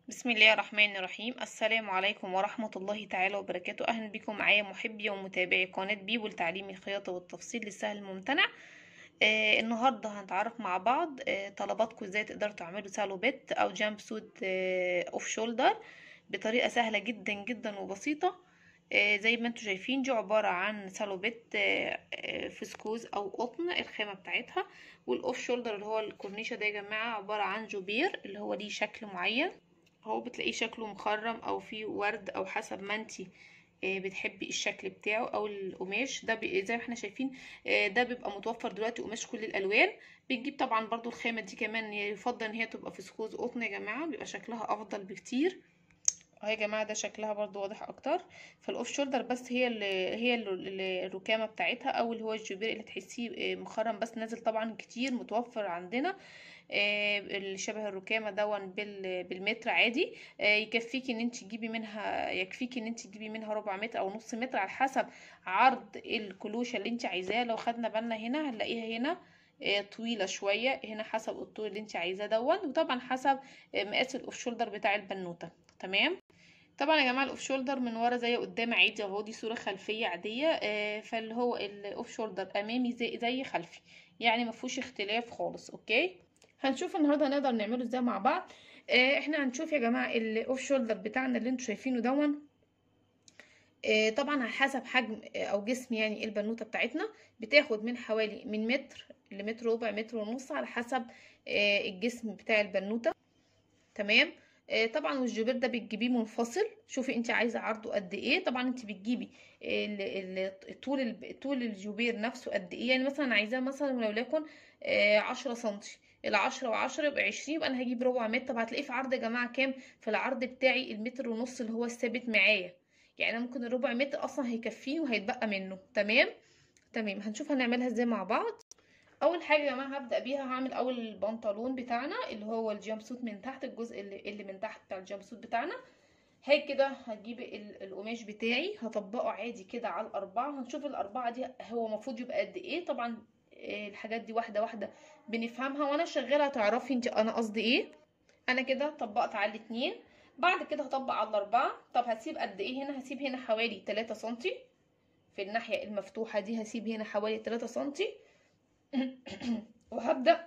بسم الله الرحمن الرحيم السلام عليكم ورحمة الله تعالى وبركاته أهلا بكم معايا محبي ومتابعي قناة بيبو لتعليم الخياطة والتفصيل للسهل الممتنع آه النهاردة هنتعرف مع بعض آه طلباتكم ازاي تقدروا تعملوا سالوبيت أو جامب سوت آه اوف شولدر بطريقة سهلة جدا جدا وبسيطة آه زي ما انتم شايفين دي عبارة عن سالوبيت آه آه فسكوز أو قطن الخامة بتاعتها والأوف شولدر اللي هو الكورنيشة ده يا جماعة عبارة عن جوبير اللي هو ليه شكل معين هو بتلاقيه شكله مخرم او فيه ورد او حسب ما انتي بتحبي الشكل بتاعه او القماش ده زي ما احنا شايفين ده بيبقى متوفر دلوقتي قماش كل الالوان بتجيب طبعا برضو الخامه دي كمان يفضل ان هي تبقى فسكوز قطن يا جماعه بيبقى شكلها افضل بكتير اهي يا جماعه ده شكلها برضو واضح اكتر فالاوف شولدر بس هي اللي هي اللي الركامه بتاعتها او اللي هو الجبير اللي تحسيه مخرم بس نازل طبعا كتير متوفر عندنا اللي شبه الركامه دون بالمتر عادي يكفيكي ان انت تجيبي منها يكفيكي ان انت تجيبي منها ربع متر او نص متر على حسب عرض الكلوشه اللي انت عايزاه لو خدنا بالنا هنا هنلاقيها هنا طويله شويه هنا حسب الطول اللي انت عايزاه دون وطبعا حسب مقاس الاوف شولدر بتاع البنوته تمام طبعا يا جماعه الاوف شولدر من ورا زي قدام عادي اهو دي صوره خلفيه عاديه فاللي هو الاوف شولدر امامي زي زي خلفي يعني ما فيهوش اختلاف خالص اوكي هنشوف النهارده هنقدر نعمله ازاي مع بعض آه احنا هنشوف يا جماعه الاوف شولدر بتاعنا اللي انتوا شايفينه دون آه طبعا على حسب حجم آه او جسم يعني البنوته بتاعتنا بتاخد من حوالي من متر لمتر ربع متر ونص على حسب الجسم بتاع البنوته تمام طبعا والجبير ده بتجيبيه منفصل شوفي انت عايزه عرضه قد ايه طبعا انت بتجيبي طول طول الجبير نفسه قد ايه يعني مثلا عايزاه مثلا لو ليكن عشرة سنتي العشرة وعشرة يبقى عشرين يبقى انا هجيب ربع متر طب هتلاقيه في عرض يا جماعة كام في العرض بتاعي المتر ونص اللي هو الثابت معايا يعني انا ممكن الربع متر اصلا هيكفيني وهيتبقى منه تمام تمام هنشوف هنعملها ازاي مع بعض اول حاجه يا جماعه هبدا بيها هعمل اول البنطلون بتاعنا اللي هو الجامب سوت من تحت الجزء اللي, اللي من تحت بتاع الجامب سوت بتاعنا هاجي كده هجيب القماش بتاعي هطبقه عادي كده على الاربعه هنشوف الاربعه دي هو المفروض يبقى قد ايه طبعا الحاجات دي واحده واحده بنفهمها وانا شغاله هتعرفي انت انا قصدي ايه انا كده طبقت على الاتنين بعد كده هطبق على الاربعه طب هسيب قد ايه هنا هسيب هنا حوالي 3 سنتي في الناحيه المفتوحه دي هسيب هنا حوالي 3 سنتي وهبدا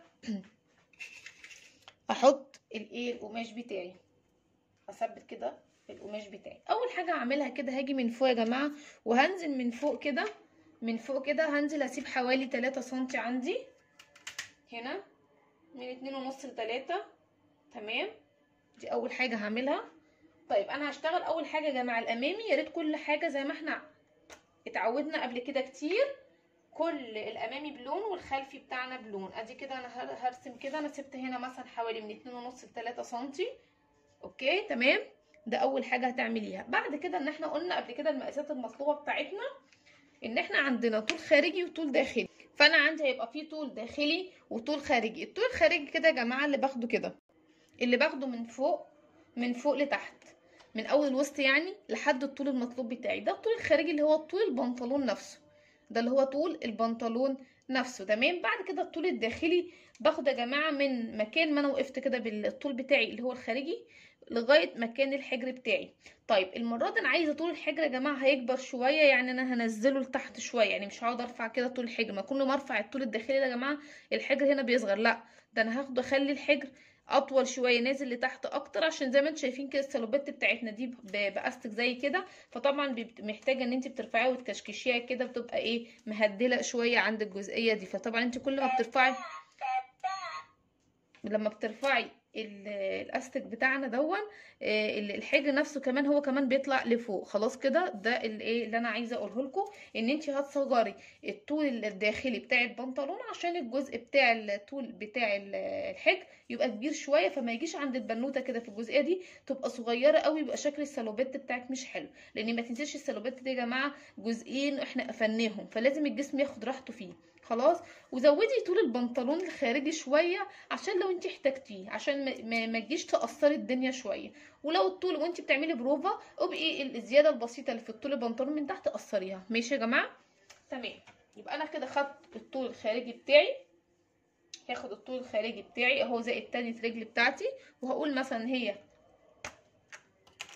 احط الايه القماش بتاعي اثبت كده القماش بتاعي اول حاجه هعملها كده هاجي من فوق يا جماعه وهنزل من فوق كده من فوق كده هنزل اسيب حوالي 3 سنتي عندي هنا من اتنين ونص لتلاتة تمام دي اول حاجه هعملها طيب انا هشتغل اول حاجه يا جماعه الامامي يا ريت كل حاجه زي ما احنا اتعودنا قبل كده كتير كل الامامي بلون والخلفي بتاعنا بلون ادي كده انا هرسم كده انا سبت هنا مثلا حوالي من اتنين ونص لتلاتة سنتي اوكي تمام ده اول حاجه هتعمليها بعد كده ان احنا قلنا قبل كده المقاسات المطلوبه بتاعتنا ان احنا عندنا طول خارجي وطول داخلي فانا عندي هيبقى فيه طول داخلي وطول خارجي الطول الخارجي كده يا جماعه اللي باخده كده اللي باخده من فوق من فوق لتحت من اول الوسط يعني لحد الطول المطلوب بتاعي ده الطول الخارجي اللي هو طول البنطلون نفسه ده اللي هو طول البنطلون نفسه تمام بعد كده الطول الداخلي باخد يا جماعه من مكان ما انا وقفت كده بالطول بتاعي اللي هو الخارجي لغايه مكان الحجر بتاعي طيب المره دي انا عايزه طول الحجر يا جماعه هيكبر شويه يعني انا هنزله لتحت شويه يعني مش هقعد ارفع كده طول الحجر ما كل ما ارفع الطول الداخلي ده يا جماعه الحجر هنا بيصغر لا ده انا هاخده اخلي الحجر اطول شويه نازل لتحت اكتر عشان زي ما انتم شايفين كده السلوبات بتاعتنا دي باستك زي كده فطبعا محتاجه ان انت بترفعيها وتكشكشيها كده بتبقى ايه مهدله شويه عند الجزئيه دي فطبعا انت كل ما بترفعي لما بترفعي الاستك بتاعنا دون الحجر نفسه كمان هو كمان بيطلع لفوق خلاص كده ده الايه اللي انا عايزه اقوله لكم ان انت هتصغري الطول الداخلي بتاع البنطلون عشان الجزء بتاع الطول بتاع الحجر يبقى كبير شويه فما يجيش عند البنوته كده في الجزئيه دي تبقى صغيره قوي يبقى شكل السلوبيت بتاعك مش حلو لان ما تنسيش السلوبيت دي يا جماعه جزئين احنا قفلناهم فلازم الجسم ياخد راحته فيه خلاص وزودي طول البنطلون الخارجي شويه عشان لو انت احتاجتيه عشان ما, ما تجيش تاثري الدنيا شويه ولو الطول وانت بتعملي بروفا ابقي الزياده البسيطه اللي في الطول البنطلون من تحت قصريها ماشي يا جماعه تمام يبقى انا كده خدت الطول الخارجي بتاعي هاخد الطول الخارجي بتاعي اهو زائد تانية رجل بتاعتي وهقول مثلا هي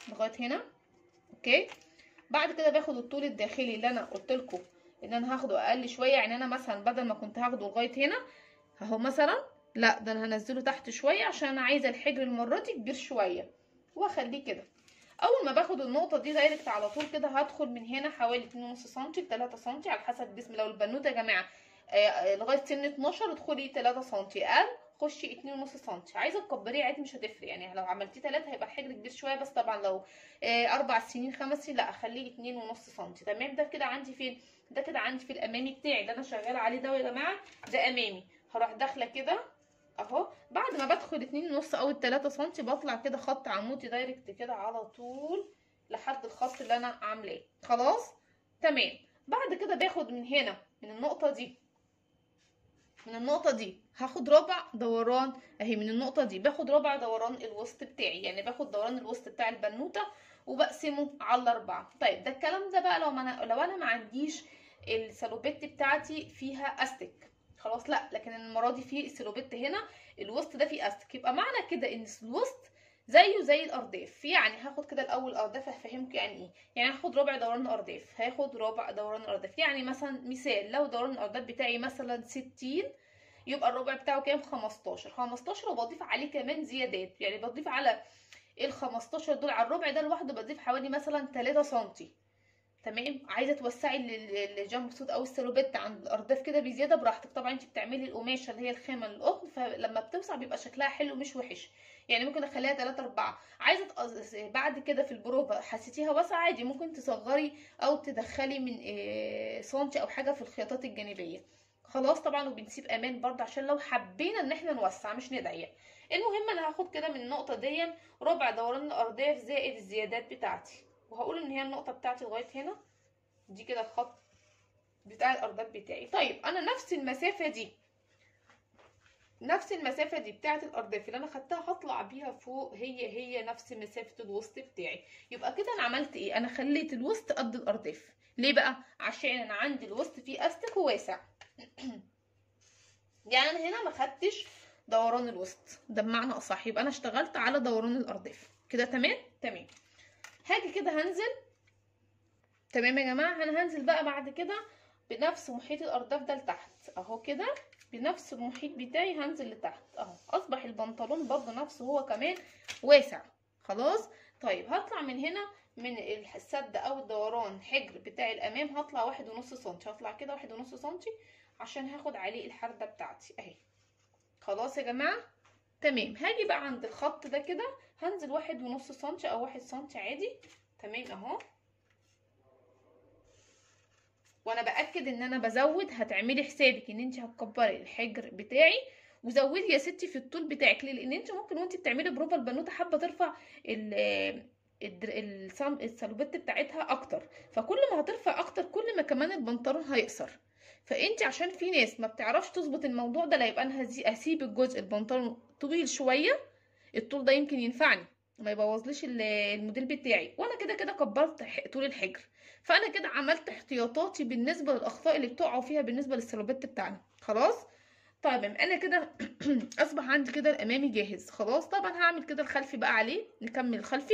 لغايه هنا اوكي بعد كده باخد الطول الداخلي اللي انا قلت لكم ان انا هاخده اقل شويه يعني انا مثلا بدل ما كنت هاخده لغايه هنا اهو مثلا لا ده انا هنزله تحت شويه عشان انا عايزه الحجر المره دي كبير شويه واخليه كده اول ما باخد النقطه دي دايركت على طول كده هدخل من هنا حوالي 2.5 سم ل 3 سم على حسب الجسم لو البنوته يا جماعه آه لغايه سن 12 ادخلي 3 سم اقل خشي 2.5 سم عايزه تكبريه عادي مش هتفرق يعني لو عملتيه 3 هيبقى الحجر كبير شويه بس طبعا لو آه اربع سنين خمس سنين لا اخليه 2.5 سم تمام ده كده عندي فين ده كده عندي في الامامي بتاعي اللي انا شغاله عليه ده يا جماعه ده امامي هروح داخله كده اهو بعد ما بدخل اتنين ونص او التلاتة سنتي بطلع كده خط عمودي دايركت كده على طول لحد الخط اللي انا عاملاه خلاص تمام بعد كده باخد من هنا من النقطة دي من النقطة دي هاخد ربع دوران اهي من النقطة دي باخد ربع دوران الوسط بتاعي يعني باخد دوران الوسط بتاع البنوتة وبقسمه على أربعة طيب ده الكلام ده بقى لو ما أنا لو أنا ما عنديش السالوبيت بتاعتي فيها أستك خلاص لا لكن المره دي في السلوبيت هنا الوسط ده فيه استك يبقى معنى كده ان الوسط زيه زي الارداف يعني هاخد كده الاول ارداف هفهمكم يعني ايه يعني هاخد ربع دوران ارداف هاخد ربع دوران ارداف يعني مثلا مثال لو دوران الارداف بتاعي مثلا 60 يبقى الربع بتاعه كام 15 15 وبضيف عليه كمان زيادات يعني بضيف على ال 15 دول على الربع ده لوحده بضيف حوالي مثلا 3 سنتي تمام عايزه توسعي الجامب سوت او السلوبيت عند الارداف كده بزياده براحتك طبعا انت بتعملي القماشه اللي هي الخامه للقطن فلما بتوسع بيبقى شكلها حلو مش وحش يعني ممكن اخليها 3 4 عايزه تقص... بعد كده في البروفه حسيتيها واسعه عادي ممكن تصغري او تدخلي من إيه سنتي او حاجه في الخياطات الجانبيه خلاص طبعا وبنسيب امان برضه عشان لو حبينا ان احنا نوسع مش نضيق المهم انا هاخد كده من النقطه دي ربع دوران الارداف زائد الزيادات بتاعتي وهقول ان هي النقطه بتاعتي لغايه هنا دي كده الخط بتاع الارداف بتاعي طيب انا نفس المسافه دي نفس المسافه دي بتاعه الارداف اللي انا خدتها هطلع بيها فوق هي هي نفس مسافه الوسط بتاعي يبقى كده انا عملت ايه انا خليت الوسط قد الارداف ليه بقى عشان انا عندي الوسط فيه استك وواسع يعني انا هنا ما خدتش دوران الوسط ده بمعنى اصح يبقى انا اشتغلت على دوران الارداف كده تمام تمام هاجي كده هنزل تمام يا جماعه انا هنزل بقى بعد كده بنفس محيط الارداف ده لتحت اهو كده بنفس المحيط بتاعي هنزل لتحت اهو اصبح البنطلون برضه نفسه هو كمان واسع خلاص طيب هطلع من هنا من السد او الدوران حجر بتاع الامام هطلع واحد ونص سنتي هطلع كده واحد ونص سنتي عشان هاخد عليه الحردة بتاعتي اهي خلاص يا جماعة تمام هاجي بقى عند الخط ده كده هنزل واحد ونص سنتي او واحد سنتي عادي تمام اهو وانا باكد ان انا بزود هتعملي حسابك ان انت هتكبري الحجر بتاعي وزودي يا ستي في الطول بتاعك ليه لان انت ممكن وانت بتعملي بروفا البنوته حابه ترفع السلوبيت بتاعتها اكتر فكل ما هترفع اكتر كل ما كمان البنطلون هيقصر فانت عشان في ناس ما بتعرفش تظبط الموضوع ده لا يبقى انا هسيب الجزء البنطلون طويل شويه الطول ده يمكن ينفعني ما يبوظليش الموديل بتاعي وانا كده كده كبرت طول الحجر فانا كده عملت احتياطاتي بالنسبه للاخطاء اللي بتقعوا فيها بالنسبه للسلوبيت بتاعنا خلاص طيب انا كده اصبح عندي كده الامامي جاهز خلاص طبعا هعمل كده الخلفي بقى عليه نكمل الخلفي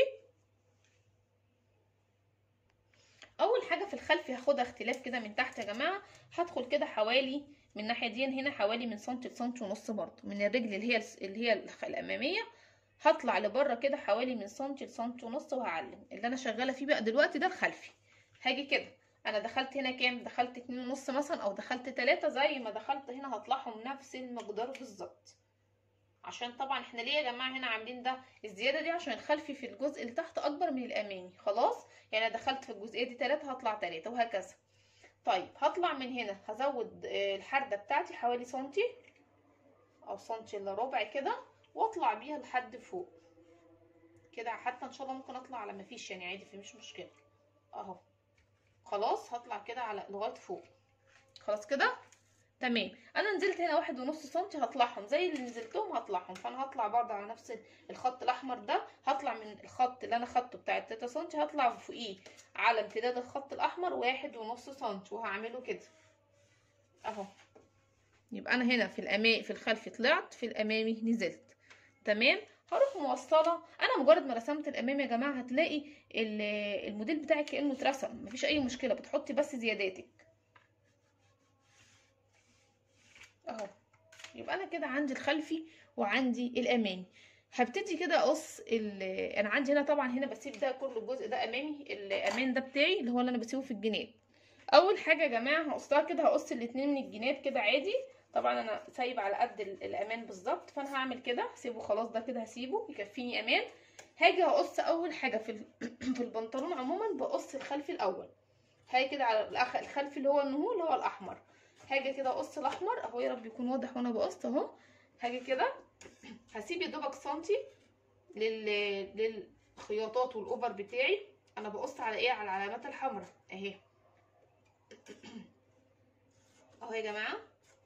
اول حاجه في الخلفي هاخدها اختلاف كده من تحت يا جماعه هدخل كده حوالي من الناحيه دي هنا حوالي من سنتي لسنتي ونص برضه من الرجل اللي هي اللي هي الاماميه هطلع لبره كده حوالي من سنتي لسنتي ونص وهعلم اللي انا شغاله فيه بقى دلوقتي ده الخلفي هاجي كده انا دخلت هنا كام دخلت اتنين ونص مثلا او دخلت تلاتة زي ما دخلت هنا هطلعهم نفس المقدار بالظبط عشان طبعا احنا ليه يا جماعه هنا عاملين ده الزياده دي عشان الخلفي في الجزء اللي تحت اكبر من الامامي خلاص يعني انا دخلت في الجزئيه دي تلاتة هطلع تلاتة وهكذا طيب هطلع من هنا هزود الحرده بتاعتي حوالي سنتي او سنتي الا ربع كده واطلع بيها لحد فوق كده حتى ان شاء الله ممكن اطلع على مفيش يعني عادي في مش مشكله اهو خلاص هطلع كده على لغايه فوق خلاص كده تمام انا نزلت هنا واحد ونص سنتي هطلعهم زي اللي نزلتهم هطلعهم فانا هطلع برضه على نفس الخط الاحمر ده هطلع من الخط اللي انا خدته بتاع التلاتة سنتي هطلع فوقيه على امتداد الخط الاحمر واحد ونص سنتي وهعمله كده اهو يبقى انا هنا في الامامي في الخلفي طلعت في الامامي نزلت تمام هروح موصله انا مجرد ما رسمت الامام يا جماعه هتلاقي ال- الموديل بتاعك كانه اترسم مفيش اي مشكله بتحطي بس زياداتك اهو يبقى انا كده عندي الخلفي وعندي الامامي هبتدي كده اقص ال- انا عندي هنا طبعا هنا بسيب ده كل الجزء ده امامي الامان ده بتاعي اللي هو اللي انا بسيبه في الجناب اول حاجه يا جماعه هقصها كده هقص الاتنين من الجناب كده عادي طبعا انا سايب على قد ال- الامان بالظبط فانا هعمل كده هسيبه خلاص ده كده هسيبه يكفيني امان هاجي هقص اول حاجه في ال- في البنطلون عموما بقص الخلفي الاول هاجي كده على الأخ- الخلفي اللي هو النهو اللي هو الاحمر هاجي كده اقص الاحمر اهو يا رب يكون واضح وانا بقص اهو هاجي كده هسيب يا دوبك سنتي لل للخياطات والاوفر بتاعي انا بقص على ايه على العلامات الحمراء اهي اهو يا جماعه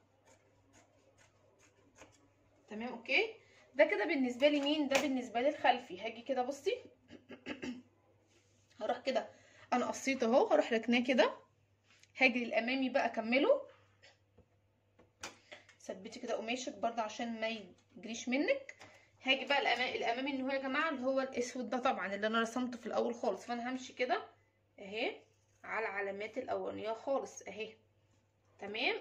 تمام اوكي ده كده بالنسبه لي مين ده بالنسبه لي الخلفي هاجي كده بصي هروح كده انا قصيت اهو هروح ركناه كده هاجي الامامي بقى اكمله ثبتي كده قماشك برضه عشان ما يجريش منك هاجي بقى الأمامي, الامامي اللي هو يا جماعه اللي هو الاسود ده طبعا اللي انا رسمته في الاول خالص فانا همشي كده اهي على العلامات الاولانيه خالص اهي تمام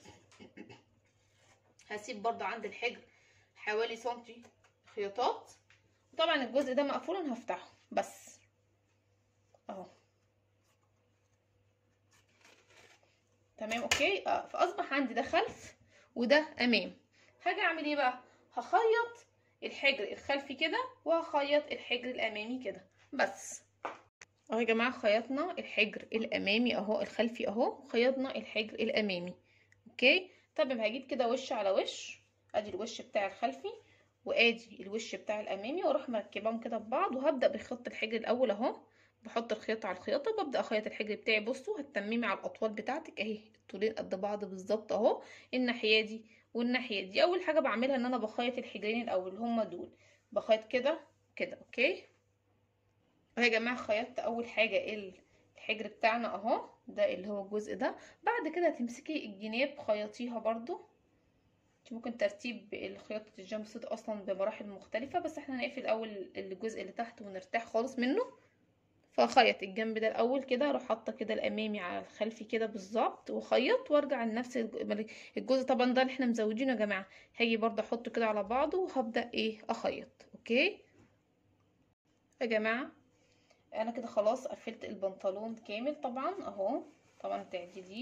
هسيب برضه عند الحجر حوالي سنتي خياطات طبعا الجزء ده مقفول انا هفتحه بس اهو تمام اوكي اه فاصبح عندي ده خلف وده امام هاجي اعمل ايه بقى هخيط الحجر الخلفي كده وهخيط الحجر الامامي كده بس اهو يا جماعه خيطنا الحجر الامامي اهو الخلفي اهو خيطنا الحجر الامامي اوكي طب هجيب كده وش على وش ادي الوش بتاع الخلفي وادي الوش بتاع الامامي واروح مركباهم كده ببعض وهبدا بخيط الحجر الاول اهو بحط الخيط على الخياطه وببدا اخيط الحجر بتاعي بصوا هتتممي على الاطوال بتاعتك اهي الطولين قد بعض بالظبط اهو الناحيه دي والناحيه دي اول حاجه بعملها ان انا بخيط الحجرين الاول هما دول بخيط كده كده اوكي اهو يا جماعه خيطت اول حاجه الحجر بتاعنا اهو ده اللي هو الجزء ده بعد كده تمسكي الجناب خيطيها برضو ممكن ترتيب خياطة الجامب سوت اصلا بمراحل مختلفة بس احنا هنقفل الاول الجزء اللي تحت ونرتاح خالص منه فخيط الجنب ده الاول كده اروح حاطه كده الامامي على الخلفي كده بالظبط وخيط وارجع لنفس الجزء طبعا ده اللي احنا مزودينه يا جماعه هاجي برضه احطه كده على بعضه وهبدا ايه اخيط اوكي يا جماعه انا كده خلاص قفلت البنطلون كامل طبعا اهو طبعا تعدليه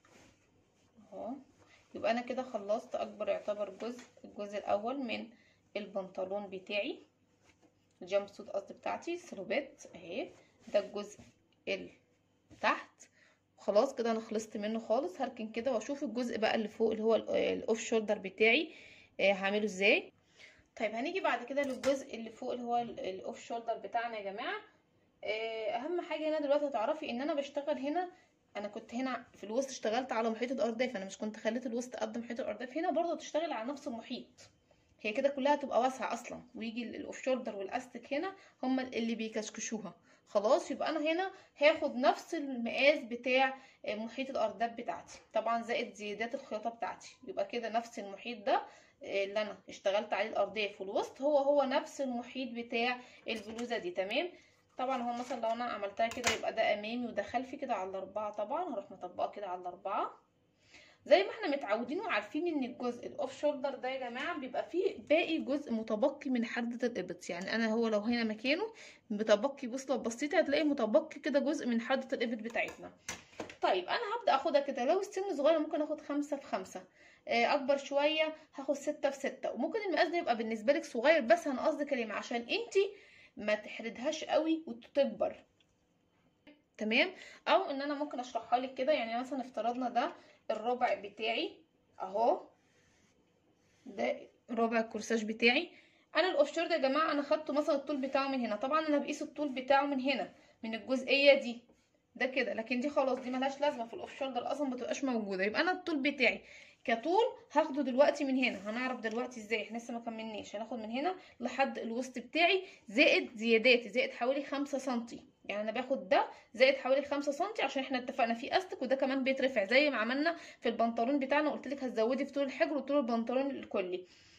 اهو يبقى انا كده خلصت اكبر يعتبر جزء الجزء الاول من البنطلون بتاعي الجامب سوت قصدي بتاعتي السلوبات اهي ده الجزء اللي تحت خلاص كده انا خلصت منه خالص هركن كده واشوف الجزء بقى اللي فوق اللي هو الاوف شولدر بتاعي آه هعمله ازاي طيب هنيجي بعد كده للجزء اللي فوق اللي هو الاوف شولدر بتاعنا يا جماعه آه اهم حاجه هنا دلوقتي تعرفي ان انا بشتغل هنا انا كنت هنا في الوسط اشتغلت على محيط الارداف انا مش كنت خليت الوسط قد محيط الارداف هنا برضه تشتغل على نفس المحيط هي كده كلها تبقى واسعه اصلا ويجي الاوف شولدر والاستك هنا هما اللي بيكشكشوها خلاص يبقى انا هنا هاخد نفس المقاس بتاع محيط الارداف بتاعتي طبعا زائد زيادات الخياطه بتاعتي يبقى كده نفس المحيط ده اللي انا اشتغلت عليه الارداف والوسط هو هو نفس المحيط بتاع البلوزه دي تمام طبعا هو مثلا لو انا عملتها كده يبقى ده امامي وده خلفي كده على الاربعه طبعا هروح مطبقه كده على الاربعه زي ما احنا متعودين وعارفين ان الجزء الاوف شولدر ده يا جماعه بيبقى فيه باقي جزء متبقي من حده الابط يعني انا هو لو هنا مكانه متبقي بص لو بصيتي هتلاقي متبقي كده جزء من حده الابط بتاعتنا طيب انا هبدا اخدها كده لو السن صغير ممكن اخد خمسة في خمسة اكبر شويه هاخد ستة في ستة وممكن المقاس ده يبقى بالنسبه لك صغير بس انا قصدي كلمه عشان انتي ما تحردهاش قوي وتكبر تمام او ان انا ممكن اشرحها لك كده يعني مثلا افترضنا ده الربع بتاعي اهو ده ربع الكورساج بتاعي انا الاوف شولدر يا جماعه انا خدته مثلا الطول بتاعه من هنا طبعا انا بقيس الطول بتاعه من هنا من الجزئيه دي ده كده لكن دي خلاص دي ملهاش لازمه في الاوف شولدر اصلا متبقاش موجوده يبقى انا الطول بتاعي كطول هاخده دلوقتي من هنا هنعرف دلوقتي ازاي احنا لسه ما كملناش هناخد من هنا لحد الوسط بتاعي زائد زياداتي زائد حوالي خمسة سنتي يعني انا باخد ده زائد حوالي خمسة سنتي عشان احنا اتفقنا في استك وده كمان بيترفع زي ما عملنا في البنطلون بتاعنا قلت لك هتزودي في طول الحجر وطول البنطلون الكلي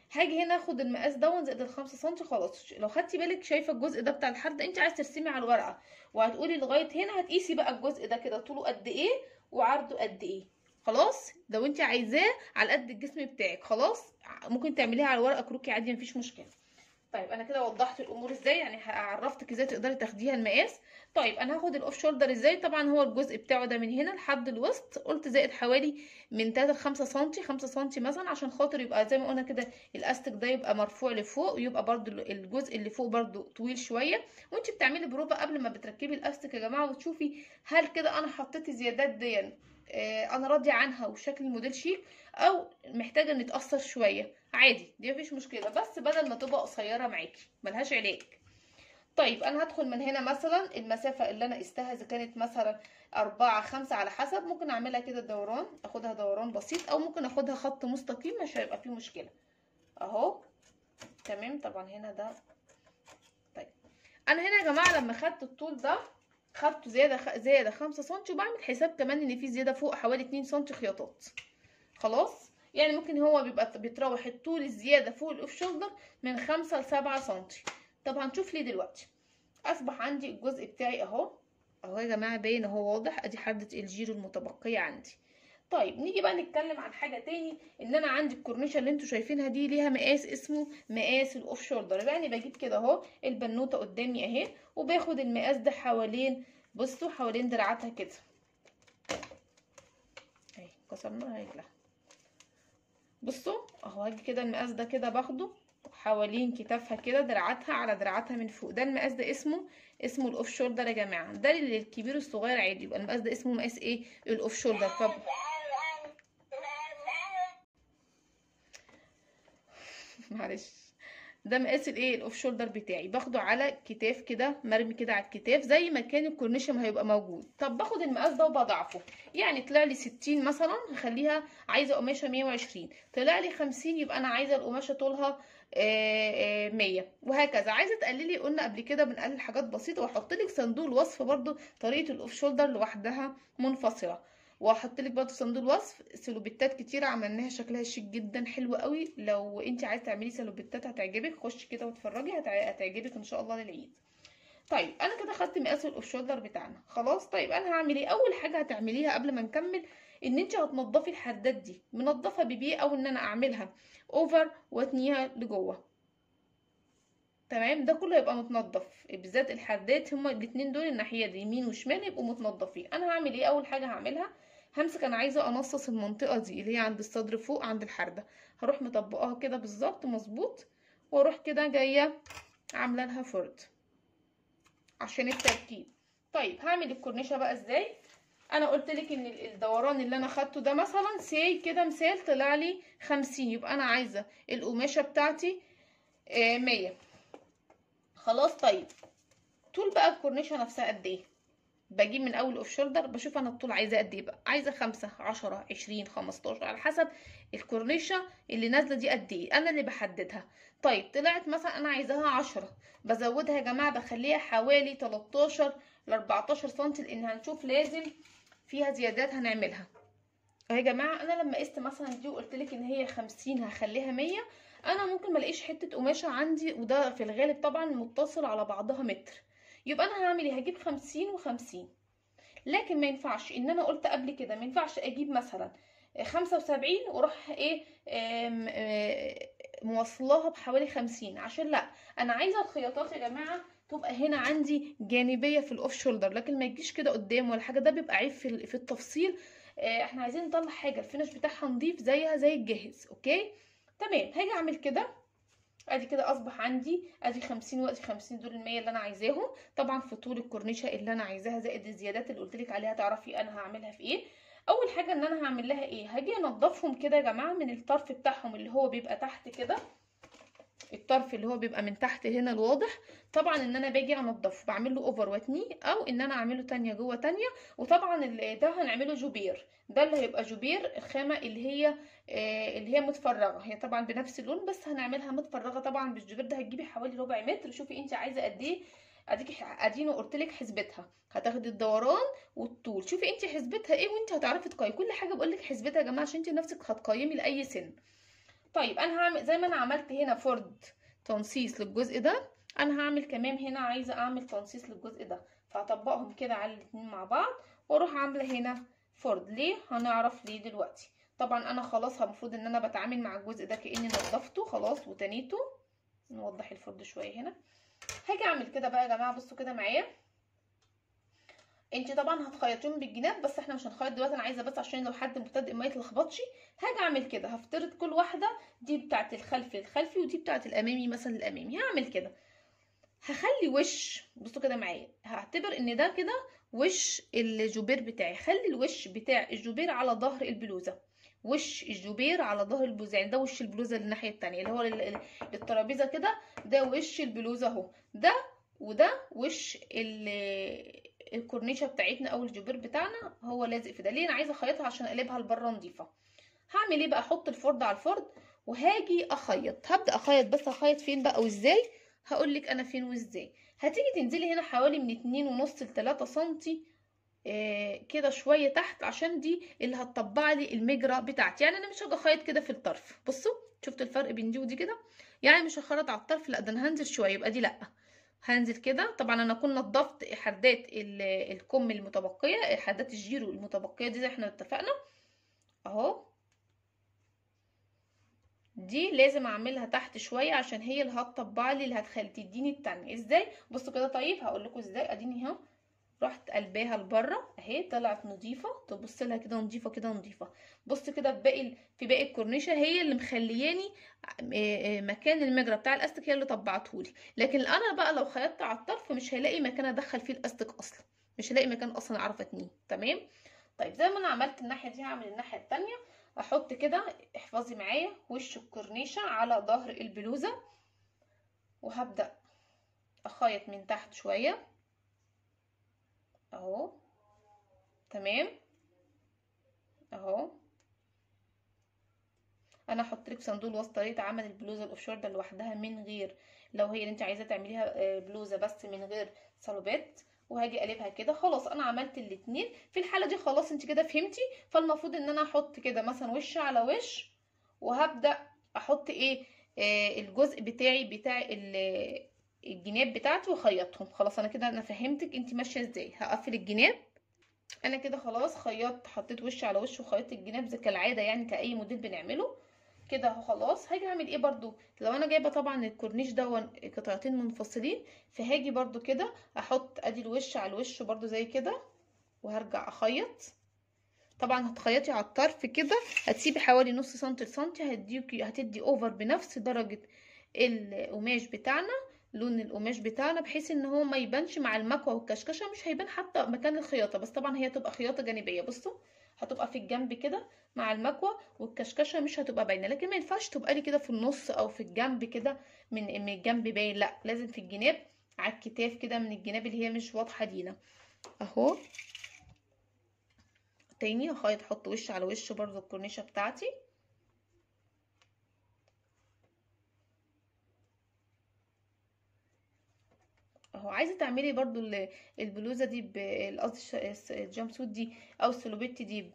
هاجي هنا اخد المقاس دون زائد الخمسة سنتي خلاص لو خدتي بالك شايفه الجزء ده بتاع الحرده انت عايز ترسمي على الورقه وهتقولي لغايه هنا هتقيسي بقى الجزء ده كده طوله قد ايه وعرضه قد ايه خلاص لو انت عايزاه على قد الجسم بتاعك خلاص ممكن تعمليها على ورقه كروكي عادي مفيش مشكله طيب انا كده وضحت الامور ازاي يعني عرفتك ازاي تقدري تاخديها المقاس طيب انا هاخد الاوف شولدر ازاي طبعا هو الجزء بتاعه ده من هنا لحد الوسط قلت زائد حوالي من 3 ل 5 سم 5 سم مثلا عشان خاطر يبقى زي ما قلنا كده الاستك ده يبقى مرفوع لفوق ويبقى برده الجزء اللي فوق برده طويل شويه وانت بتعملي بروفه قبل ما بتركبي الاستك يا جماعه وتشوفي هل كده انا حطيت الزيادات دي انا راضيه عنها وشكل الموديل شيك او محتاجه ان يتاثر شويه عادي دي مفيش مشكله بس بدل ما تبقى قصيره معاكي ملهاش علاج طيب انا هدخل من هنا مثلا المسافه اللي انا قستها اذا كانت مثلا أربعة خمسة على حسب ممكن اعملها كده دوران اخدها دوران بسيط او ممكن اخدها خط مستقيم مش هيبقى فيه مشكله اهو تمام طبعا هنا ده طيب انا هنا يا جماعه لما خدت الطول ده خدته زياده خ... زياده 5 سم وبعمل حساب كمان ان في زياده فوق حوالي 2 سم خياطات خلاص يعني ممكن هو بيبقى بيتراوح الطول الزياده فوق الاوف شولدر من 5 ل 7 سم طب هنشوف ليه دلوقتي اصبح عندي الجزء بتاعي اهو اهو يا جماعه باين اهو واضح ادي حده الجيرو المتبقيه عندي طيب نيجي بقى نتكلم عن حاجه تاني ان انا عندي الكورنيشه اللي انتوا شايفينها دي ليها مقاس اسمه مقاس الاوف شولدر يعني بجيب كده اهو البنوته قدامي اهي وباخد المقاس ده حوالين بصوا حوالين دراعاتها كده اهي كسرناها رجلها بصوا اهو هاجي كده المقاس ده كده باخده حوالين كتافها كده دراعاتها على دراعاتها من فوق ده المقاس ده اسمه اسمه الاوف شولدر يا جماعه ده للكبير الصغير عادي يبقى المقاس ده اسمه مقاس ايه الاوف شولدر ف معلش ده مقاس الايه الاوف شولدر بتاعي باخده على كتاف كده مرمي كده على الكتاف زي ما كان الكورنيش ما هيبقى موجود طب باخد المقاس ده وبضعفه يعني طلع لي 60 مثلا هخليها عايزه قماشه 120 طلع لي 50 يبقى انا عايزه القماشه طولها 100 وهكذا عايزه تقللي قلنا قبل كده بنقلل حاجات بسيطه واحط لك صندوق الوصف برده طريقه الاوف شولدر لوحدها منفصله وهحط لك برده صندوق الوصف سلوبيتات كتيره عملناها شكلها شيك جدا حلو قوي لو انت عايزه تعملي سلوبيتات هتعجبك خشي كده واتفرجي هتعجبك ان شاء الله للعيد طيب انا كده خدت مقاس الاوف شولدر بتاعنا خلاص طيب انا هعمل ايه اول حاجه هتعمليها قبل ما نكمل ان انت هتنضفي الحدات دي منضفه ببيه او ان انا اعملها اوفر واتنيها لجوه تمام ده كله يبقى متنضف بالذات الحدات هما الاتنين دول الناحيه دي يمين وشمال يبقوا متنضفين انا هعمل ايه اول حاجه هعملها همسك انا عايزه انصص المنطقه دي اللي هي عند الصدر فوق عند الحرده هروح مطبقاها كده بالظبط مظبوط واروح كده جايه عامله لها فرد عشان التركيب طيب هعمل الكورنيشه بقى ازاي انا قلت لك ان الدوران اللي انا خدته ده مثلا سي كده مثال طلع لي 50 يبقى انا عايزه القماشه بتاعتي 100 خلاص طيب طول بقى الكورنيشه نفسها قد ايه بجيب من اول اوف شولدر بشوف انا الطول عايزه قد ايه بقى عايزه خمسة عشرة عشرين خمستاشر على حسب الكورنيشه اللي نازله دي قد ايه انا اللي بحددها طيب طلعت مثلا انا عايزاها عشرة بزودها يا جماعه بخليها حوالي 13 ل 14 سم لان هنشوف لازم فيها زيادات هنعملها اهي يا جماعه انا لما قست مثلا دي وقلت لك ان هي 50 هخليها 100 انا ممكن ما الاقيش حته قماشه عندي وده في الغالب طبعا متصل على بعضها متر يبقى انا هعمل ايه هجيب 50 و50 لكن ما ينفعش ان انا قلت قبل كده ما ينفعش اجيب مثلا 75 واروح ايه آم آم موصلاها بحوالي 50 عشان لا انا عايزه الخياطات يا جماعه تبقى هنا عندي جانبيه في الاوف شولدر لكن ما يجيش كده قدام ولا حاجه ده بيبقى عيب في في التفصيل احنا عايزين نطلع حاجه الفينش بتاعها نضيف زيها زي الجاهز اوكي تمام هاجي اعمل كده ادي كده اصبح عندي ادي 50 وادي 50 دول ال100 اللي انا عايزاهم طبعا في طول الكورنيشه اللي انا عايزاها زائد الزيادات اللي قلت لك عليها تعرفي انا هعملها في ايه اول حاجه ان انا هعمل لها ايه هاجي انضفهم كده يا جماعه من الطرف بتاعهم اللي هو بيبقى تحت كده الطرف اللي هو بيبقى من تحت هنا الواضح طبعا ان انا باجي انضفه بعمل له اوفر واتنيه او ان انا اعمله تانية جوه تانية وطبعا ده هنعمله جوبير ده اللي هيبقى جوبير الخامه اللي هي آه اللي هي متفرغه هي طبعا بنفس اللون بس هنعملها متفرغه طبعا بالجوبير ده هتجيبي حوالي ربع متر شوفي انت عايزه قد ايه اديكي اديني قلت لك حسبتها هتاخدي الدوران والطول شوفي انت حسبتها ايه وانت هتعرفي تقيمي كل حاجه بقول لك حسبتها يا جماعه عشان انت نفسك هتقيمي لاي سن طيب انا هعمل زي ما انا عملت هنا فرد تنصيص للجزء ده انا هعمل كمان هنا عايزه اعمل تنصيص للجزء ده فهطبقهم كده على الاتنين مع بعض واروح عامله هنا فرد ليه هنعرف ليه دلوقتي طبعا انا خلاص المفروض ان انا بتعامل مع الجزء ده كاني نضفته خلاص وتنيته نوضح الفرد شويه هنا هاجي اعمل كده بقى يا جماعه بصوا كده معايا انت طبعا هتخيطيهم بالجناب بس احنا مش هنخيط دلوقتي انا عايزه بس عشان لو حد مبتدئ ما يتلخبطش هاجي اعمل كده هفترض كل واحده دي بتاعه الخلفي الخلفي ودي بتاعه الامامي مثلا الامامي هعمل كده هخلي وش بصوا كده معايا هعتبر ان ده كده وش الجوبير بتاعي خلي الوش بتاع الجوبير على ظهر البلوزه وش الجوبير على ظهر البلوزه يعني ده وش البلوزه الناحيه التانية اللي هو للترابيزه كده ده وش البلوزه اهو ده وده وش الكورنيشه بتاعتنا او الجوبير بتاعنا هو لازق في ده ليه انا عايزه اخيطها عشان اقلبها لبره نظيفه هعمل ايه بقى احط الفرد على الفرد وهاجي اخيط هبدا اخيط بس اخيط فين بقى وازاي هقول لك انا فين وازاي هتيجي تنزلي هنا حوالي من اتنين ونص لتلاتة سنتي آه كده شويه تحت عشان دي اللي هتطبع لي المجرى بتاعتي يعني انا مش هاجي اخيط كده في الطرف بصوا شفتوا الفرق بين دي ودي كده يعني مش هخرط على الطرف لا ده انا هنزل شويه يبقى دي لا هنزل كده طبعا انا كنت نضفت حدات الكم المتبقيه حدات الجيرو المتبقيه دي زي احنا اتفقنا اهو دي لازم اعملها تحت شويه عشان هي اللي هتطبع لي اللي هتخلي تديني التانية ازاي بصوا كده طيب هقول لكم ازاي اديني اهو رحت قلباها لبره اهي طلعت نظيفه تبص لها كده نظيفه كده نظيفه بص كده في باقي في باقي الكورنيشه هي اللي مخلياني مكان المجرى بتاع الاستك هي اللي طبعتهولي لكن انا بقى لو خيطت على الطرف مش هلاقي مكان ادخل فيه الاستك اصلا مش هلاقي مكان اصلا اعرف اتنيه تمام طيب زي ما انا عملت الناحيه دي هعمل الناحيه التانية احط كده احفظي معايا وش الكورنيشه على ظهر البلوزه وهبدا اخيط من تحت شويه اهو تمام اهو انا هحط لك صندوق الوسط طريقه عمل البلوزه الاوف شولدر لوحدها من غير لو هي اللي انت عايزه تعمليها بلوزه بس من غير صلوبات وهاجي اقلبها كده خلاص انا عملت الاتنين في الحاله دي خلاص انت كده فهمتي فالمفروض ان انا احط كده مثلا وش على وش وهبدا احط ايه آه الجزء بتاعي بتاع الجناب بتاعتي واخيطهم خلاص انا كده انا فهمتك انت ماشيه ازاي هقفل الجناب انا كده خلاص خيطت حطيت وش على وش وخيطت الجناب زي كالعاده يعني كاي موديل بنعمله كده اهو خلاص هاجي اعمل ايه برضو لو انا جايبه طبعا الكورنيش ده قطعتين منفصلين فهاجي برضو كده احط ادي الوش على الوش برضو زي كده وهرجع اخيط طبعا هتخيطي على الطرف كده هتسيبي حوالي نص سنتي لسنتي هتديكي هتدي اوفر بنفس درجه القماش بتاعنا لون القماش بتاعنا بحيث ان هو ما يبانش مع المكوى والكشكشه مش هيبان حتى مكان الخياطه بس طبعا هي تبقى خياطه جانبيه بصوا هتبقى في الجنب كده مع المكوى والكشكشه مش هتبقى باينه لكن ما ينفعش تبقى لي كده في النص او في الجنب كده من من الجنب باين لا لازم في الجناب على الكتاف كده من الجناب اللي هي مش واضحه دينا اهو تاني هخيط احط وش على وش برضو الكورنيشه بتاعتي اهو عايزه تعملي برضو البلوزه دي قصدي الجامب سوت دي او السلوبيت دي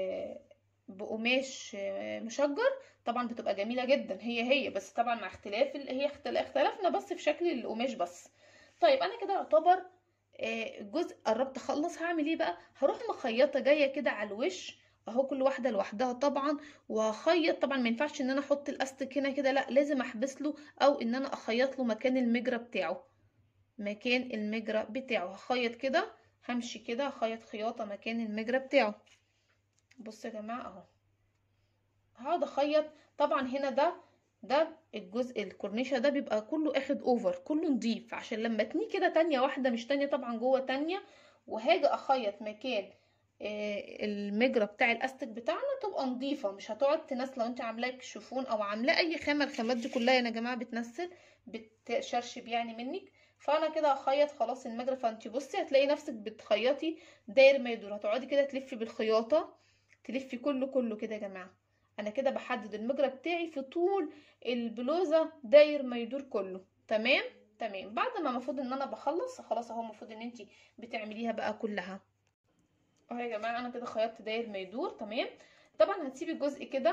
بقماش مشجر طبعا بتبقى جميله جدا هي هي بس طبعا مع اختلاف هي اختلفنا بس في شكل القماش بس طيب انا كده يعتبر الجزء قربت اخلص هعمل ايه بقى هروح مخيطه جايه كده على الوش اهو كل واحده لوحدها طبعا وهخيط طبعا ما ينفعش ان انا احط الاستك هنا كده لا لازم احبس له او ان انا اخيط له مكان المجرى بتاعه مكان المجرى بتاعه هخيط كده همشي كده هخيط خياطه مكان المجرى بتاعه بصوا يا جماعه اهو هقعد اخيط طبعا هنا ده ده الجزء الكورنيشه ده بيبقى كله اخد اوفر كله نضيف عشان لما اتنيه كده تانية واحده مش تانية طبعا جوه تانية وهاجي اخيط مكان آه المجرى بتاع الاستك بتاعنا تبقى نظيفه مش هتقعد تنسل لو انت عاملاه شوفون او عاملاه اي خامه الخامات دي كلها يا جماعه بتنسل بتشرشب يعني منك فانا كده هخيط خلاص المجرى فانت بصي هتلاقي نفسك بتخيطي داير ما يدور هتقعدي كده تلفي بالخياطه تلفي كله كله كده يا جماعه انا كده بحدد المجرى بتاعي في طول البلوزه داير ما يدور كله تمام تمام بعد ما المفروض ان انا بخلص خلاص اهو المفروض ان انت بتعمليها بقى كلها اهو يا جماعه انا كده خيطت داير ما يدور تمام طبعا هتسيبي جزء كده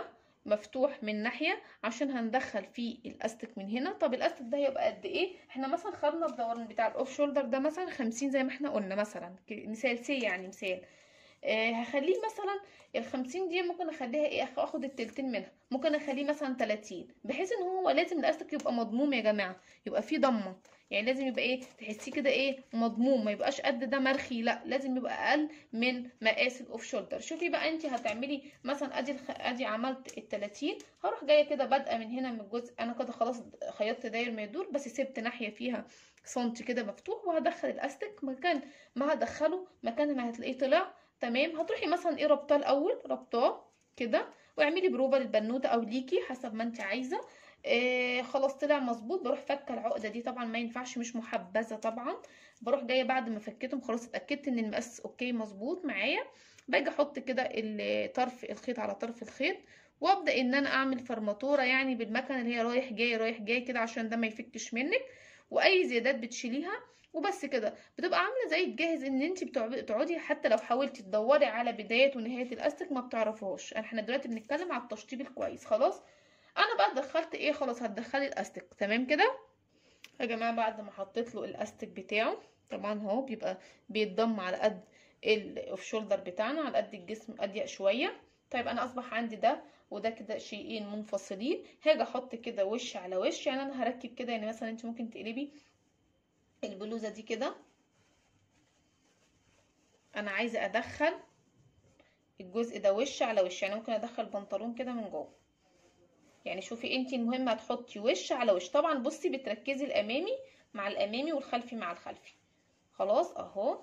مفتوح من ناحيه عشان هندخل فيه الاستك من هنا طب الاستك ده هيبقى قد ايه احنا مثلا خدنا الدوران بتاع الاوف شولدر ده مثلا خمسين زي ما احنا قلنا مثلا مثال سي يعني مثال آه هخليه مثلا الخمسين دي ممكن اخليها ايه اخد التلتين منها ممكن اخليه مثلا تلاتين بحيث ان هو لازم الاستك يبقى مضموم يا جماعه يبقى فيه ضمه يعني لازم يبقى ايه تحسيه كده ايه مضموم ما يبقاش قد ده مرخي لا لازم يبقى اقل من مقاس الاوف شولدر شوفي بقى انت هتعملي مثلا ادي الخ... ادي عملت ال 30 هروح جايه كده بادئه من هنا من الجزء انا كده خلاص خيطت داير ما يدور بس سبت ناحيه فيها سنتي كده مفتوح وهدخل الاستك مكان ما هدخله مكان ما هتلاقيه طلع تمام هتروحي مثلا ايه ربطاه الاول ربطاه كده واعملي بروفه للبنوته او ليكي حسب ما انت عايزه آه خلاص طلع مظبوط بروح فكه العقده دي طبعا ما ينفعش مش محبذه طبعا بروح جايه بعد ما فكيتهم خلاص اتاكدت ان المقاس اوكي مظبوط معايا باجي احط كده طرف الخيط على طرف الخيط وابدا ان انا اعمل فرماتوره يعني بالمكنه اللي هي رايح جاي رايح جاي كده عشان ده ما يفكش منك واي زيادات بتشيليها وبس كده بتبقى عامله زي تجهز ان انت بتقعدي حتى لو حاولتي تدوري على بدايه ونهايه الاستك ما بتعرفوهاش احنا دلوقتي بنتكلم على التشطيب الكويس خلاص انا بقى دخلت ايه خلاص هتدخلي الاستك تمام كده يا جماعه بعد ما حطيت له الاستك بتاعه طبعا هو بيبقى بيتضم على قد الاوف شولدر بتاعنا على قد الجسم اضيق شويه طيب انا اصبح عندي ده وده كده شيئين منفصلين هاجي احط كده وش على وش يعني انا هركب كده يعني مثلا انت ممكن تقلبي البلوزه دي كده انا عايزه ادخل الجزء ده وش على وش يعني ممكن ادخل بنطلون كده من جوه يعني شوفي انت المهم هتحطي وش على وش طبعا بصي بتركزي الامامي مع الامامي والخلفي مع الخلفي خلاص اهو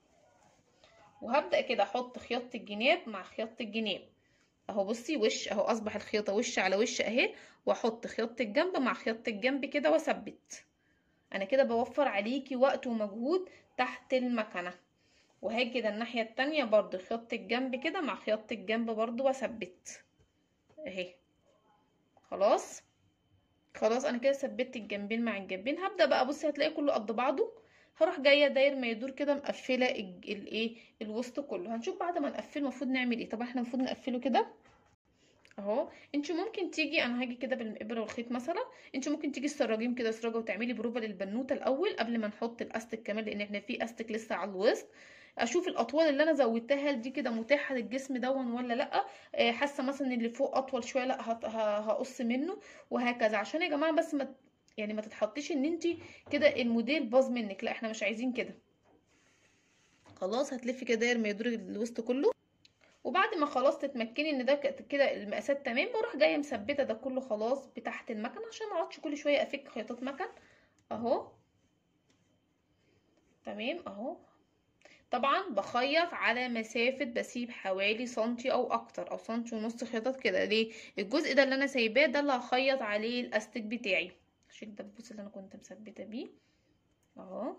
وهبدا كده احط خياطه الجناب مع خياطه الجناب اهو بصي وش اهو اصبح الخياطه وش على وش اهي واحط خياطه الجنب مع خياطه الجنب كده واثبت انا كده بوفر عليكي وقت ومجهود تحت المكنه وهاجي كده الناحيه التانية برضو خياطه الجنب كده مع خياطه الجنب برضو واثبت اهي خلاص خلاص انا كده ثبت الجنبين مع الجنبين هبدا بقى بصي هتلاقي كله قد بعضه هروح جايه داير ما يدور كده مقفله الايه الوسط كله هنشوف بعد ما نقفله المفروض نعمل ايه طبعا احنا المفروض نقفله كده اهو انت ممكن تيجي انا هاجي كده بالابره والخيط مثلا انت ممكن تيجي السراجين كده سراجه وتعملي بروفه للبنوته الاول قبل ما نحط الاستك كمان لان احنا في استك لسه على الوسط اشوف الاطوال اللي انا زودتها دي كده متاحه للجسم دون ولا لا آه حاسه مثلا ان اللي فوق اطول شويه لا هقص منه وهكذا عشان يا جماعه بس ما يعني ما تتحطيش ان انت كده الموديل باظ منك لا احنا مش عايزين كده خلاص هتلفي كده داير ما يدور الوسط كله وبعد ما خلاص تتمكني ان ده كده المقاسات تمام بروح جايه مثبته ده كله خلاص بتحت المكنه عشان ما اقعدش كل شويه افك خيطات مكن اهو تمام اهو طبعا بخيط على مسافة بسيب حوالي سنتي او اكتر او سنتي ونص خيطات كده ليه الجزء ده اللي انا سايباه ده اللي هخيط عليه الاستك بتاعي شيل الدبوس اللي انا كنت مثبته بيه اهو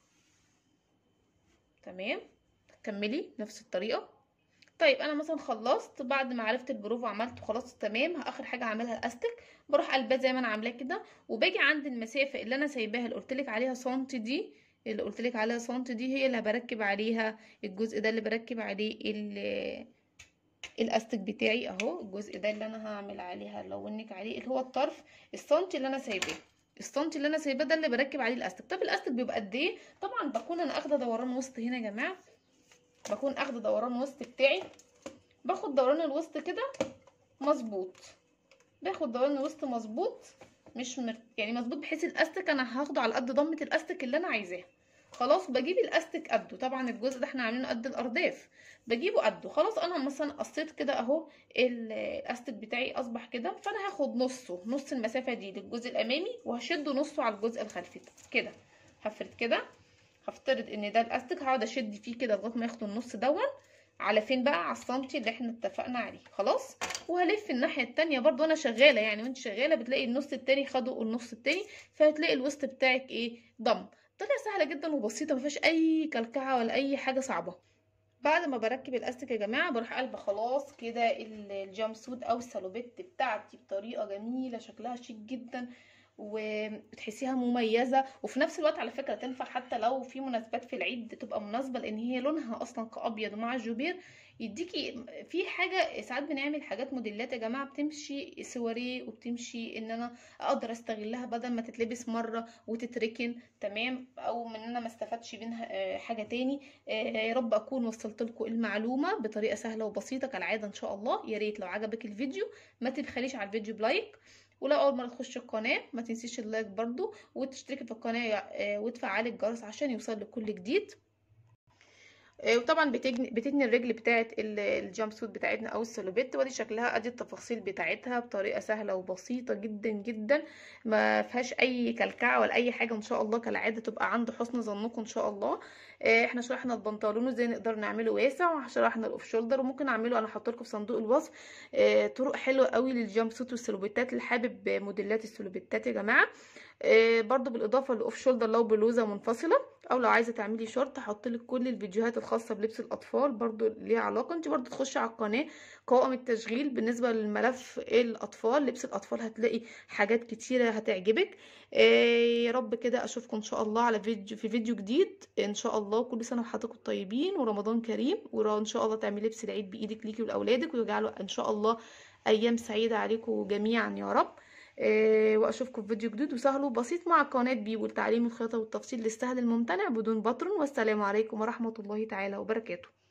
تمام كملي نفس الطريقه طيب انا مثلا خلصت بعد ما عرفت البروف وعملت خلاص تمام اخر حاجه هعملها الاستك بروح قلباه زي ما انا عاملاه كده وباجي عند المسافه اللي انا سايباها اللي قلتلك عليها سنتي دي اللي قلتلك عليها سنتي دي هي اللي بركب عليها الجزء ده اللي بركب عليه الاستك بتاعي اهو الجزء ده اللي انا هعمل عليها لونك عليه اللي هو الطرف السنتي اللي انا سايباه السنتي اللي انا سايباه ده اللي بركب عليه الاستك طب الاستك بيبقى قد ايه طبعا بكون انا اخده دوران وسط هنا يا جماعه بكون اخده دوران وسط بتاعي باخد دوران الوسط كده مظبوط باخد دوران الوسط مظبوط مش مر... يعني مظبوط بحيث الاستك انا هاخده على قد ضمه الاستك اللي انا عايزاها خلاص بجيب الاستك قده طبعا الجزء ده احنا عاملينه قد الارداف بجيبه قده خلاص انا مثلا قصيت كده اهو الاستك بتاعي اصبح كده فانا هاخد نصه نص المسافه دي للجزء الامامي وهشده نصه على الجزء الخلفي كده هفرد كده هفترض ان ده الاستك هقعد اشد فيه كده لغايه ما ياخد النص دون على فين بقى على السنتي اللي احنا اتفقنا عليه خلاص وهلف الناحيه التانية برضو انا شغاله يعني وانت شغاله بتلاقي النص التاني خدوا النص التاني فهتلاقي الوسط بتاعك ايه ضم طريقه سهله جدا وبسيطه مفيهاش اي كلكعه ولا اي حاجه صعبه بعد ما بركب الاستك يا جماعه بروح قلبه خلاص كده الجام سوت او السالوبيت بتاعتي بطريقه جميله شكلها شيك جدا وتحسيها مميزه وفي نفس الوقت على فكره تنفع حتى لو في مناسبات في العيد تبقى مناسبه لان هي لونها اصلا كابيض ومع الجوبير يديكي في حاجه ساعات بنعمل حاجات موديلات يا جماعه بتمشي سواريه وبتمشي ان انا اقدر استغلها بدل ما تتلبس مره وتتركن تمام او من ان انا ما استفادش منها آه، حاجه تاني آه، يا رب اكون وصلت لكم المعلومه بطريقه سهله وبسيطه كالعاده ان شاء الله يا ريت لو عجبك الفيديو ما تبخليش على الفيديو بلايك ولو اول مره تخش القناه ما تنسيش اللايك برضو وتشتركي في القناه آه، وتفعلي الجرس عشان يوصل لك كل جديد آه، وطبعا بتجني بتتني الرجل بتاعه ال- الجامب سوت بتاعتنا او السلوبيت ودي شكلها ادي التفاصيل بتاعتها بطريقه سهله وبسيطه جدا جدا ما فيهاش اي كلكعه ولا اي حاجه ان شاء الله كالعاده تبقى عند حسن ظنكم ان شاء الله آه، احنا شرحنا البنطلون ازاي نقدر نعمله واسع وشرحنا الاوف شولدر وممكن اعمله انا هحط لكم في صندوق الوصف آه، طرق حلوه قوي للجامب سوت والسلوبيتات اللي حابب موديلات السلوبيتات يا جماعه آه، برضو بالاضافه لاوف شولدر لو بلوزه منفصله او لو عايزه تعملي شورت هحط لك كل الفيديوهات الخاصه بلبس الاطفال برضو ليها علاقه انت برضو تخشي على القناه قوائم التشغيل بالنسبه للملف الاطفال لبس الاطفال هتلاقي حاجات كتيره هتعجبك آه، يا رب كده اشوفكم ان شاء الله على فيديو في فيديو جديد ان شاء الله كل سنه وحضراتكم طيبين ورمضان كريم وان شاء الله تعملي لبس العيد بايدك ليكي ولاولادك ويجعلوا ان شاء الله ايام سعيده عليكم جميعا يا رب آه، واشوفكم في فيديو جديد وسهل وبسيط مع قناه بي والتعليم الخياطه والتفصيل للسهل الممتنع بدون بطر والسلام عليكم ورحمه الله تعالى وبركاته